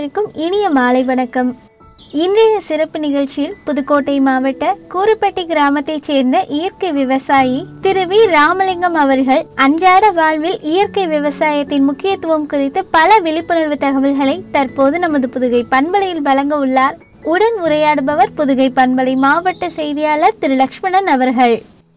அனைவருக்கும் இனிய மாலை வணக்கம் இன்றைய சிறப்பு நிகழ்ச்சியில் புதுக்கோட்டை மாவட்ட கூறுப்பட்டி கிராமத்தைச் சேர்ந்த இயற்கை விவசாயி திரு வி ராமலிங்கம் அவர்கள் அன்றாட வாழ்வில் இயற்கை விவசாயத்தின் முக்கியத்துவம் குறித்து பல விழிப்புணர்வு தகவல்களை தற்போது நமது புதுகை பண்பலையில் வழங்க உள்ளார் உடன் உரையாடுபவர் புதுகை பண்பலை மாவட்ட செய்தியாளர் திரு லக்ஷ்மணன் அவர்கள்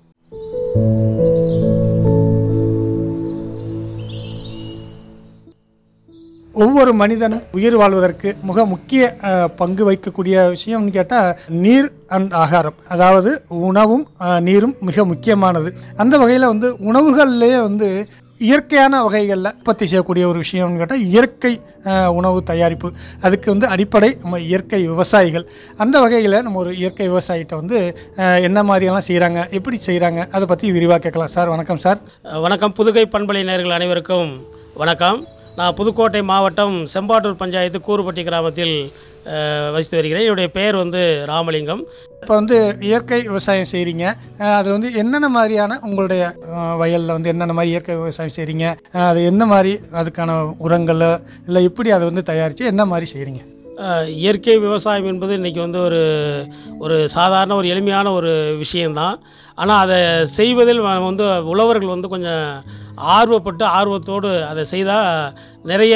ஒவ்வொரு மனிதனும் உயிர் வாழ்வதற்கு மிக முக்கிய அஹ், பங்கு வகிக்கக்கூடிய விஷயம்னு கேட்டால் நீர் அண்ட் ஆகாரம் அதாவது உணவும் அஹ், நீரும் மிக முக்கியமானது அந்த வகையில் வந்து உணவுகள்லேயே வந்து இயற்கையான வகைகளில் உற்பத்தி செய்யக்கூடிய ஒரு விஷயம்னு கேட்டால் இயற்கை அஹ், உணவு தயாரிப்பு அதுக்கு வந்து அடிப்படை நம்ம இயற்கை விவசாயிகள் அந்த வகையில் நம்ம ஒரு இயற்கை விவசாயிகிட்ட வந்து அஹ், என்ன மாதிரியெல்லாம் செய்கிறாங்க எப்படி செய்கிறாங்க அதை பற்றி விரிவாக கேட்கலாம் சார் வணக்கம் சார் வணக்கம் புதுகை பண்பலை நேயர்கள் அனைவருக்கும் வணக்கம் நான் புதுக்கோட்டை மாவட்டம் செம்பாட்டூர் பஞ்சாயத்து கூறுப்பட்டி கிராமத்தில் அஹ், வசித்து வருகிறேன் என்னுடைய பெயர் வந்து ராமலிங்கம் இப்போ வந்து இயற்கை விவசாயம் செய்கிறீங்க அது வந்து என்னென்ன மாதிரியான உங்களுடைய அஹ், வயல்ல வந்து என்னென்ன மாதிரி இயற்கை விவசாயம் செய்கிறீங்க அது என்ன மாதிரி அதுக்கான உரங்கள் இல்லை எப்படி அதை வந்து தயாரித்து என்ன மாதிரி செய்கிறீங்க அஹ், இயற்கை விவசாயம் என்பது இன்றைக்கி வந்து ஒரு ஒரு சாதாரண ஒரு எளிமையான ஒரு விஷயம்தான் ஆனால் அதை செய்வதில் வ- வந்து உழவர்கள் வந்து கொஞ்சம் ஆர்வப்பட்டு ஆர்வத்தோடு அதை செய்தால் நிறைய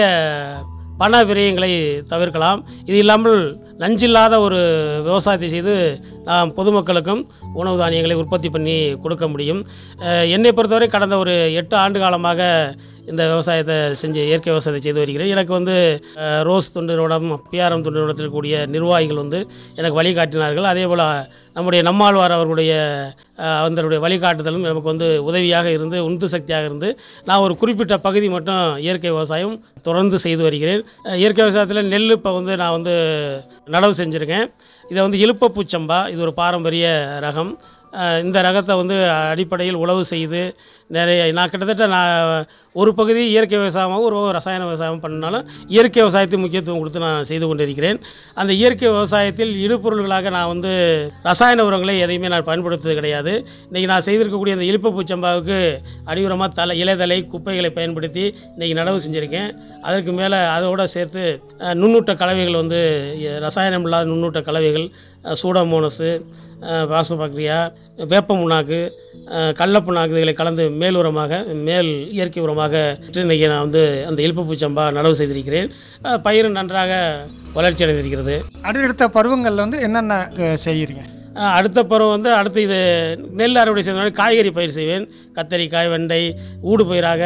பண விரயங்களை தவிர்க்கலாம் இது இல்லாமல் நஞ்சில்லாத ஒரு விவசாயத்தை செய்து நாம் பொதுமக்களுக்கும் உணவு தானியங்களை உற்பத்தி பண்ணி கொடுக்க முடியும் அஹ், என்னை பொறுத்தவரை கடந்த ஒரு எட்டு ஆண்டு காலமாக இந்த விவசாயத்தை செஞ்சு இயற்கை விவசாயத்தை செய்து வருகிறேன் எனக்கு வந்து அஹ், ரோஸ் தொண்டு நிறுவனம் பிஆர்எம் தொண்டு நிறுவனத்தில் கூடிய நிர்வாகிகள் வந்து எனக்கு வழிகாட்டினார்கள் அதே போல் நம்முடைய நம்மாழ்வார் அவர்களுடைய அஹ், அவர்களுடைய வழிகாட்டுதலும் நமக்கு வந்து உதவியாக இருந்து உந்து சக்தியாக இருந்து நான் ஒரு குறிப்பிட்ட பகுதி மட்டும் இயற்கை விவசாயம் தொடர்ந்து செய்து வருகிறேன் அஹ், இயற்கை விவசாயத்தில் நெல் இப்போ வந்து நான் வந்து நடவு செஞ்சுருக்கேன் இதை வந்து இழுப்ப பூச்சம்பா இது ஒரு பாரம்பரிய ரகம் அஹ், இந்த ரகத்தை வந்து அடிப்படையில் உழவு செய்து நிறைய நான் கிட்டத்தட்ட நான் ஒரு பகுதி இயற்கை விவசாயமாகவும் ஒரு பக்கம் ரசாயன விவசாயம் பண்ணாலும் இயற்கை விவசாயத்துக்கு முக்கியத்துவம் கொடுத்து நான் செய்து கொண்டிருக்கிறேன் அந்த இயற்கை விவசாயத்தில் இடுபொருள்களாக நான் வந்து ரசாயன உரங்களை எதையுமே நான் பயன்படுத்துவது கிடையாது இன்றைக்கி நான் செய்திருக்கக்கூடிய அந்த இழுப்பு பூச்சம்பாவுக்கு அடியுரமாக தலை இலைதலை குப்பைகளை பயன்படுத்தி இன்றைக்கி நடவு செஞ்சுருக்கேன் அதற்கு மேலே அதோடு சேர்த்து அஹ், நுண்ணூட்ட கலவைகள் வந்து எ- ரசாயனம் இல்லாத நுண்ணூட்ட கலவைகள் அஹ், சூடோமோனஸு பாக்டீரியா வேப்ப புண்ணாக்கு அஹ், கடல புண்ணாக்கு இதைகளை கலந்து மேல் உரமாக மேல் இயற்கை உரமாக இன்றைக்கி நான் வந்து அந்த இழுப்பு பூச்சம்பா நடவு செய்திருக்கிறேன் அஹ், பயிரும் நன்றாக வளர்ச்சி அடைந்திருக்கிறது அடுத்தடுத்த பருவங்களில் வந்து என்னென்ன அஹ், செய்கிறீங்க அஹ் அடுத்த பருவம் வந்து அடுத்து இது நெல் அறுவடை செய்த காய்கறி பயிர் செய்வேன் கத்தரிக்காய் வெண்டை ஊடு பயிராக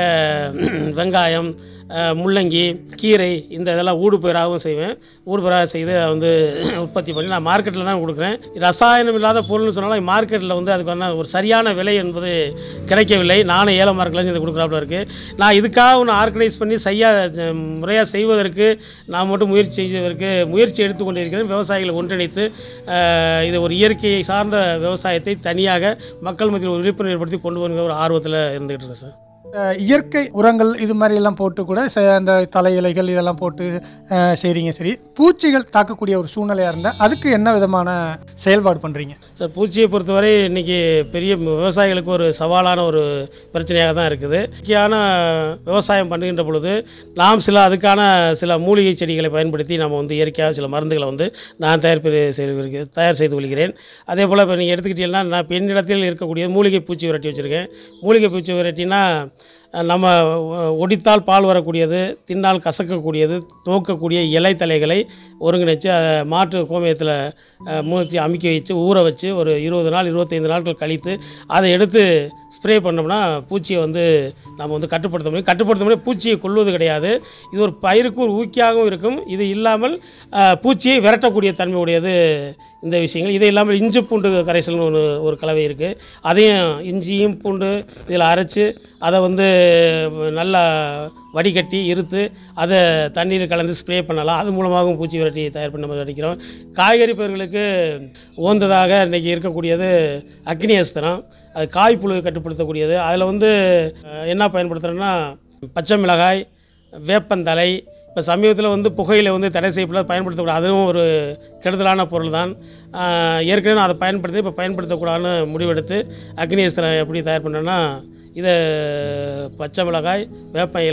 வெங்காயம் அஹ் முள்ளங்கி கீரை இந்த இதெல்லாம் ஊடு பயிராகவும் செய்வேன் ஊடு பயிராக செய்து அதை வந்து உற்பத்தி பண்ணி நான் மார்க்கெட்டில் தான் கொடுக்குறேன் ரசாயனம் இல்லாத பொருள்னு சொன்னாலும் மார்க்கெட்டில் வந்து அதுக்கான ஒரு சரியான விலை என்பது கிடைக்கவில்லை நானும் ஏழை மார்க்கெட்டில் இது கொடுக்குறாப்புல இருக்குது நான் இதுக்காக ஒன்று ஆர்கனைஸ் பண்ணி செய்ய முறையாக செய்வதற்கு நான் மட்டும் முயற்சி செய்வதற்கு முயற்சி எடுத்துக்கொண்டிருக்கிறேன் விவசாயிகளை ஒன்றிணைத்து அஹ், இது ஒரு இயற்கையை சார்ந்த விவசாயத்தை தனியாக மக்கள் மத்தியில் ஒரு விழிப்புணர்வு ஏற்படுத்தி கொண்டு வருகிற ஒரு ஆர்வத்தில் இருந்துகிட்டு இருக்கேன் சார் அஹ், இயற்கை உரங்கள் இது மாதிரி எல்லாம் போட்டு கூட ச- அந்த தலை இலைகள் இதெல்லாம் போட்டு அஹ், செய்றீங்க சரி பூச்சிகள் தாக்கக்கூடிய ஒரு சூழ்நிலையாக இருந்தால் அதுக்கு என்ன விதமான செயல்பாடு பண்ணுறீங்க சார் பூச்சியை பொறுத்தவரை இன்னைக்கு பெரிய விவசாயிகளுக்கு ஒரு சவாலான ஒரு பிரச்சனையாக தான் இருக்குது முக்கியமான விவசாயம் பண்ணுகின்ற பொழுது நாம் சில அதுக்கான சில மூலிகை செடிகளை பயன்படுத்தி நம்ம வந்து இயற்கையாக சில மருந்துகளை வந்து நான் தயார் பெ- செய்து தயார் செய்து கொள்கிறேன் அதே போல் இப்போ நீங்கள் எடுத்துக்கிட்டீங்கன்னா நான் பெண்ணிடத்தில் இருக்கக்கூடிய மூலிகை பூச்சி விரட்டி வச்சுருக்கேன் மூலிகை பூச்சி விரட்டினா அஹ், நம்ம ஒ- ஒடித்தால் பால் வரக்கூடியது தின்னால் கசக்கக்கூடியது துவக்கக்கூடிய இலை தலைகளை ஒருங்கிணைச்சு அதை மாட்டு கோமியத்தில் மூர்த்தி அமுக்கி வச்சு ஊற வச்சு ஒரு இருபது நாள் இருபத்தைந்து நாட்கள் கழித்து அதை எடுத்து ஸ்ப்ரே பண்ணோம்னா பூச்சியை வந்து நம்ம வந்து கட்டுப்படுத்த முடியும் கட்டுப்படுத்த முடியும் பூச்சியை கொல்வது கிடையாது இது ஒரு பயிருக்கு ஒரு ஊக்கியாகவும் இருக்கும் இது இல்லாமல் அஹ், பூச்சியை விரட்டக்கூடிய தன்மை உடையது இந்த விஷயங்கள் இது இல்லாமல் இஞ்சி பூண்டு கரைசல்னு ஒன்று ஒரு கலவை இருக்குது அதையும் இஞ்சியும் பூண்டு இதில் அரைச்சு அதை வந்து நல்லா வடிகட்டி இருத்து அதை தண்ணீர் கலந்து ஸ்ப்ரே பண்ணலாம் அது மூலமாகவும் பூச்சி விரட்டி தயார் பண்ணி நம்ம அடிக்கிறோம் காய்கறி பயிர்களுக்கு உகந்ததாக இன்றைக்கி இருக்கக்கூடியது அக்னி அஸ்திரம் அது காய் புழுவை கட்டுப்படுத்தக்கூடியது அதில் வந்து அஹ், என்ன பயன்படுத்துகிறோன்னா பச்சை மிளகாய் வேப்பந்தலை இப்போ சமீபத்தில் வந்து புகையில வந்து தடை செய்யப்பட பயன்படுத்தக்கூடாது அதுவும் ஒரு கெடுதலான பொருள் தான் ஆஹ் ஏற்கனவே நான் அதை பயன்படுத்தி இப்போ பயன்படுத்தக்கூடாதுன்னு முடிவெடுத்து அக்னி அஸ்திரம் எப்படி தயார் பண்ணேன்னா இதை பச்சை மிளகாய் வேப்ப இலை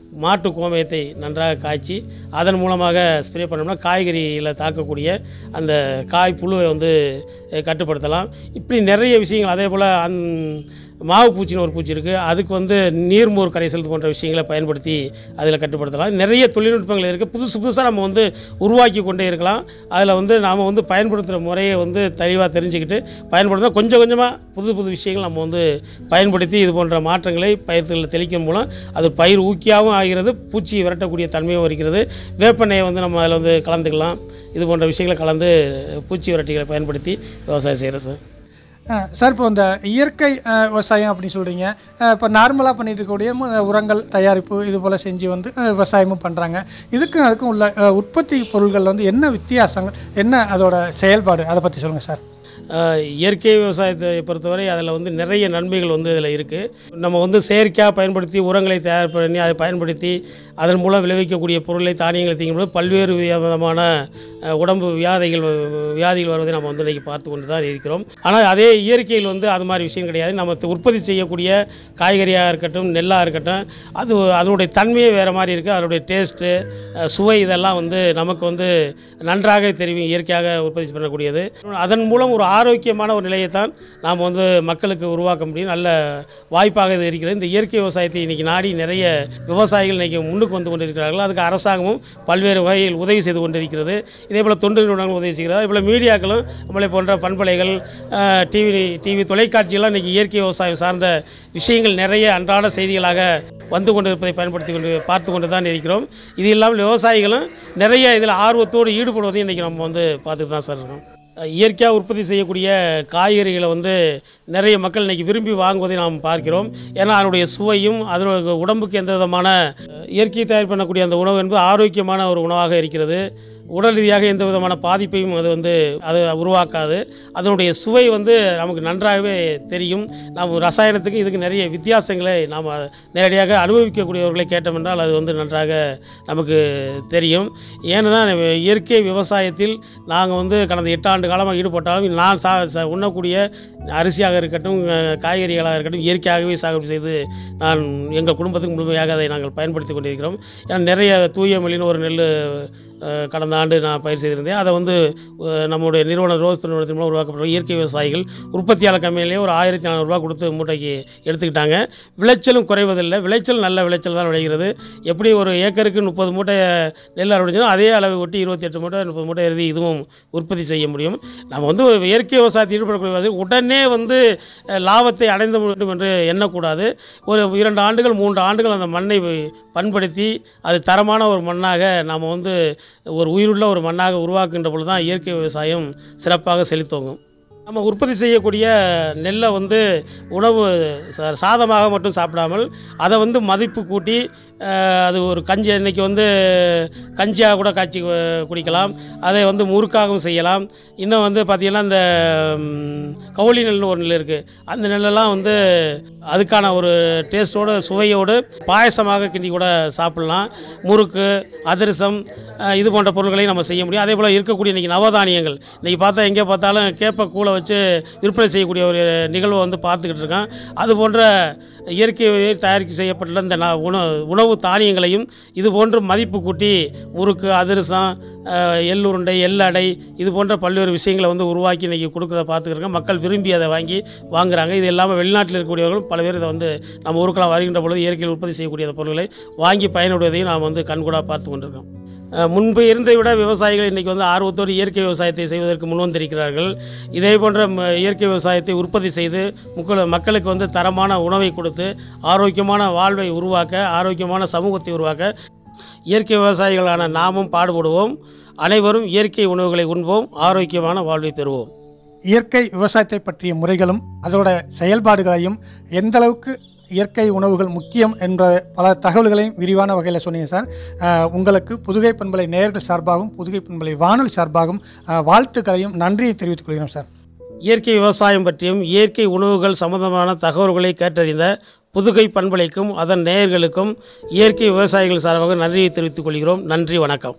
மாட்டு கோமயத்தை நன்றாக காய்ச்சி அதன் மூலமாக ஸ்ப்ரே பண்ணோம்னா காய்கறியில் தாக்கக்கூடிய அந்த காய் புழுவை வந்து அஹ், கட்டுப்படுத்தலாம் இப்படி நிறைய விஷயங்கள் அதே போல் அந் மாவு பூச்சின்னு ஒரு பூச்சி இருக்குது அதுக்கு வந்து நீர்மோர் கரைசல் போன்ற விஷயங்களை பயன்படுத்தி அதில் கட்டுப்படுத்தலாம் நிறைய தொழில்நுட்பங்கள் இருக்குது புதுசு புதுசாக நம்ம வந்து உருவாக்கி கொண்டே இருக்கலாம் அதில் வந்து நாம் வந்து பயன்படுத்துகிற முறையை வந்து தெளிவாக தெரிஞ்சுக்கிட்டு பயன்படுத்தினா கொஞ்சம் கொஞ்சமாக புது புது விஷயங்கள் நம்ம வந்து பயன்படுத்தி இது போன்ற மாற்றங்களை பயிர்களில் தெளிக்கும் மூலம் அது பயிர் ஊக்கியாகவும் ஆகிறது பூச்சி விரட்டக்கூடிய தன்மையும் இருக்கிறது வேப்பெண்ணெயை வந்து நம்ம அதில் வந்து கலந்துக்கலாம் இது போன்ற விஷயங்களை கலந்து பூச்சி விரட்டிகளை பயன்படுத்தி விவசாயம் செய்கிறோம் சார் அஹ் சார் இப்போ இந்த இயற்கை அஹ், விவசாயம் அப்படின்னு சொல்றீங்க அஹ், இப்போ நார்மலாக பண்ணிட்டு இருக்கக்கூடிய மு- உரங்கள் தயாரிப்பு இது போல செஞ்சு வந்து அஹ், விவசாயமும் பண்றாங்க இதுக்கும் அதுக்கும் உள்ள அஹ், உற்பத்தி பொருட்கள் வந்து என்ன வித்தியாசங்கள் என்ன அதோட செயல்பாடு அதை பத்தி சொல்லுங்க சார் ஆஹ் இயற்கை விவசாயத்தை பொறுத்தவரை அதில் வந்து நிறைய நன்மைகள் வந்து இதில் இருக்குது நம்ம வந்து செயற்கையாக பயன்படுத்தி உரங்களை தயார் பண்ணி அதை பயன்படுத்தி அதன் மூலம் விளைவிக்கக்கூடிய பொருளை தானியங்களை தீங்கும்போது பல்வேறு விதமான ஆஹ் உடம்பு வியாதிகள் வ- வியாதிகள் வருவதை நம்ம வந்து இன்றைக்கி பார்த்து கொண்டு தான் இருக்கிறோம் ஆனால் அதே இயற்கையில் வந்து அது மாதிரி விஷயம் கிடையாது நம்ம த- உற்பத்தி செய்யக்கூடிய காய்கறியாக இருக்கட்டும் நெல்லாக இருக்கட்டும் அது அதனுடைய தன்மையே வேறு மாதிரி இருக்குது அதனுடைய டேஸ்ட்டு சுவை இதெல்லாம் வந்து நமக்கு வந்து நன்றாக தெரியும் இயற்கையாக உற்பத்தி பண்ணக்கூடியது அதன் மூலம் ஒரு ஆரோக்கியமான ஒரு நிலையை தான் நாம் வந்து மக்களுக்கு உருவாக்க முடியும் நல்ல வாய்ப்பாக இது இருக்கிறது இந்த இயற்கை விவசாயத்தை இன்னைக்கு நாடி நிறைய விவசாயிகள் இன்னைக்கு முன்னுக்கு வந்து கொண்டிருக்கிறார்கள் அதுக்கு அரசாங்கமும் பல்வேறு வகையில் உதவி செய்து கொண்டிருக்கிறது இதே போல் தொண்டு நிறுவனங்கள் உதவி செய்கிறது அதே போல் மீடியாக்களும் நம்மளை போன்ற பண்பலைகள் டிவி டிவி தொலைக்காட்சியெல்லாம் இன்னைக்கு இயற்கை விவசாயம் சார்ந்த விஷயங்கள் நிறைய அன்றாட செய்திகளாக வந்து கொண்டிருப்பதை பயன்படுத்தி கொண்டு பார்த்து கொண்டு தான் இருக்கிறோம் இது இல்லாமல் விவசாயிகளும் நிறைய இதில் ஆர்வத்தோடு ஈடுபடுவதையும் இன்றைக்கி நம்ம வந்து பார்த்துட்டு தான் சார் இருக்கோம் இயற்கையாக உற்பத்தி செய்யக்கூடிய காய்கறிகளை வந்து நிறைய மக்கள் இன்னைக்கு விரும்பி வாங்குவதை நாம் பார்க்கிறோம் ஏன்னா அதனுடைய சுவையும் அதனுடைய உடம்புக்கு எந்த விதமான அஹ், இயற்கை தயார் பண்ணக்கூடிய அந்த உணவு என்பது ஆரோக்கியமான ஒரு உணவாக இருக்கிறது உடல் ரீதியாக எந்த விதமான பாதிப்பையும் அது வந்து அது உருவாக்காது அதனுடைய சுவை வந்து நமக்கு நன்றாகவே தெரியும் நாம் ரசாயனத்துக்கு இதுக்கு நிறைய வித்தியாசங்களை நாம் நேரடியாக அனுபவிக்கக்கூடியவர்களை கேட்டோம் என்றால் அது வந்து நன்றாக நமக்கு தெரியும் ஏன்னா இயற்கை விவசாயத்தில் நாங்கள் வந்து கடந்த எட்டு ஆண்டு காலமாக ஈடுபட்டாலும் நான் சா சா- உண்ணக்கூடிய அரிசியாக இருக்கட்டும் அஹ், காய்கறிகளாக இருக்கட்டும் இயற்கையாகவே சாகுபடி செய்து நான் எங்கள் குடும்பத்துக்கு முழுமையாக அதை நாங்கள் பயன்படுத்தி கொண்டிருக்கிறோம் ஏன்னா நிறைய தூய மொழின்னு ஒரு நெல் அஹ், கடந்த ஆண்டு நான் பயிர் செய்திருந்தேன் அதை வந்து அஹ், நம்முடைய நிறுவனம் ரோஸ் நிறுவனத்தின் மூலம் உருவாக்கப்பட்ட இயற்கை விவசாயிகள் உற்பத்தியாளர் கம்பெனிலேயே ஒரு ஆயிரத்தி நானூறுரூவா கொடுத்து மூட்டைக்கு எடுத்துக்கிட்டாங்க விளைச்சலும் குறைவதில்லை விளைச்சல் நல்ல விளைச்சல் தான் விளைகிறது எப்படி ஒரு ஏக்கருக்கு முப்பது மூட்டை நெல் அறுவடைச்சோம் அதே அளவு ஒட்டி இருபத்தி எட்டு மூட்டை முப்பது மூட்டை எழுதி இதுவும் உற்பத்தி செய்ய முடியும் நம்ம வந்து ஒரு இயற்கை விவசாயத்தில் ஈடுபடக்கூடிய விவசாயி உடனே வந்து அஹ், லாபத்தை அடைந்த வேண்டும் என்று எண்ணக்கூடாது ஒரு இரண்டு ஆண்டுகள் மூன்று ஆண்டுகள் அந்த மண்ணை பண்படுத்தி அது தரமான ஒரு மண்ணாக நாம் வந்து ஒரு உயிருள்ள ஒரு மண்ணாக உருவாக்குகின்ற பொழுது தான் இயற்கை விவசாயம் சிறப்பாக செழித்தோங்கும் நம்ம உற்பத்தி செய்யக்கூடிய நெல்லை வந்து உணவு சா- சாதமாக மட்டும் சாப்பிடாமல் அதை வந்து மதிப்பு கூட்டி அஹ், அது ஒரு கஞ்சி இன்னைக்கு வந்து கஞ்சியாக கூட காய்ச்சி கு- குடிக்கலாம் அதை வந்து முறுக்காகவும் செய்யலாம் இன்னும் வந்து பார்த்திங்கன்னா இந்த ம், கவுளி நெல்னு ஒரு நெல் இருக்குது அந்த நெல்லெல்லாம் வந்து அதுக்கான ஒரு டேஸ்ட்டோட சுவையோடு பாயசமாக கிண்டி கூட சாப்பிட்லாம் முறுக்கு அதிரசம் அஹ், இது போன்ற பொருட்களை நம்ம செய்ய முடியும் அதே போல் இருக்கக்கூடிய இன்றைக்கி நவதானியங்கள் இன்றைக்கி பார்த்தா எங்கே பார்த்தாலும் கேப்பை கூளை வச்சு விற்பனை செய்யக்கூடிய ஒரு நிகழ்வை வந்து பார்த்துக்கிட்டு இருக்கோம் அது போன்ற இயற்கை தயாரிக்க செய்யப்பட்டுள்ள இந்த ந- உணவு உணவு தானியங்களையும் இது போன்று மதிப்பு கூட்டி முறுக்கு அதிரசம் அஹ், எள்ளுருண்டை எள்ளடை இது போன்ற பல்வேறு விஷயங்களை வந்து உருவாக்கி இன்றைக்கி கொடுக்குறத பார்த்துக்கிறோங்க மக்கள் விரும்பி அதை வாங்கி வாங்குறாங்க இது இல்லாமல் வெளிநாட்டில் இருக்கக்கூடியவர்களும் பல பேர் இதை வந்து நம்ம ஊருக்கெல்லாம் வருகின்ற பொழுது இயற்கையில் உற்பத்தி செய்யக்கூடிய அந்த பொருட்களை வாங்கி பயனுடையதையும் நாம் வந்து கண்கூடாக பார்த்து கொண்டிருக்கோம் அஹ், முன்பு இருந்ததை விட விவசாயிகள் இன்றைக்கி வந்து ஆர்வத்தோடு இயற்கை விவசாயத்தை செய்வதற்கு முன் வந்திருக்கிறார்கள் இதே போன்ற ம- இயற்கை விவசாயத்தை உற்பத்தி செய்து முக்கள மக்களுக்கு வந்து தரமான உணவை கொடுத்து ஆரோக்கியமான வாழ்வை உருவாக்க ஆரோக்கியமான சமூகத்தை உருவாக்க இயற்கை விவசாயிகளான நாமும் பாடுபடுவோம் அனைவரும் இயற்கை உணவுகளை உண்போம் ஆரோக்கியமான வாழ்வை பெறுவோம் இயற்கை விவசாயத்தை பற்றிய முறைகளும் அதோட செயல்பாடுகளையும் எந்த அளவுக்கு இயற்கை உணவுகள் முக்கியம் என்ற பல தகவல்களையும் விரிவான வகையில் சொன்னீங்க சார் அஹ், உங்களுக்கு புதுகை பண்பலை நேயர்கள் சார்பாகவும் புதுகை பண்பலை வானொலி சார்பாகவும் அஹ், வாழ்த்துக்களையும் நன்றியை தெரிவித்துக் கொள்கிறோம் சார் இயற்கை விவசாயம் பற்றியும் இயற்கை உணவுகள் சம்பந்தமான தகவல்களை கேட்டறிந்த புதுகை பண்பலைக்கும் அதன் நேயர்களுக்கும் இயற்கை விவசாயிகள் சார்பாக நன்றியை தெரிவித்துக் கொள்கிறோம் நன்றி வணக்கம்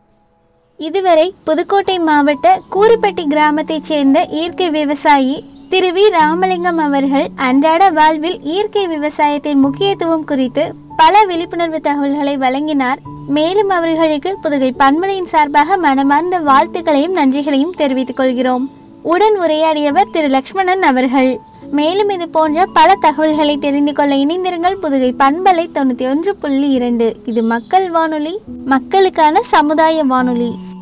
இதுவரை புதுக்கோட்டை மாவட்ட கூறுப்பட்டி கிராமத்தைச் சேர்ந்த இயற்கை விவசாயி திரு வி ராமலிங்கம் அவர்கள் அன்றாட வாழ்வில் இயற்கை விவசாயத்தின் முக்கியத்துவம் குறித்து பல விழிப்புணர்வு தகவல்களை வழங்கினார் மேலும் அவர்களுக்கு புதுகை பண்பலையின் சார்பாக மனமார்ந்த வாழ்த்துக்களையும் நன்றிகளையும் தெரிவித்துக் கொள்கிறோம் உடன் உரையாடியவர் திரு லக்ஷ்மணன் அவர்கள் மேலும் இது போன்ற பல தகவல்களை தெரிந்து கொள்ள இணைந்திருங்கள் புதுகை பண்பலை தொண்ணூத்தி ஒன்று புள்ளி இரண்டு இது மக்கள் வானொலி மக்களுக்கான சமுதாய வானொலி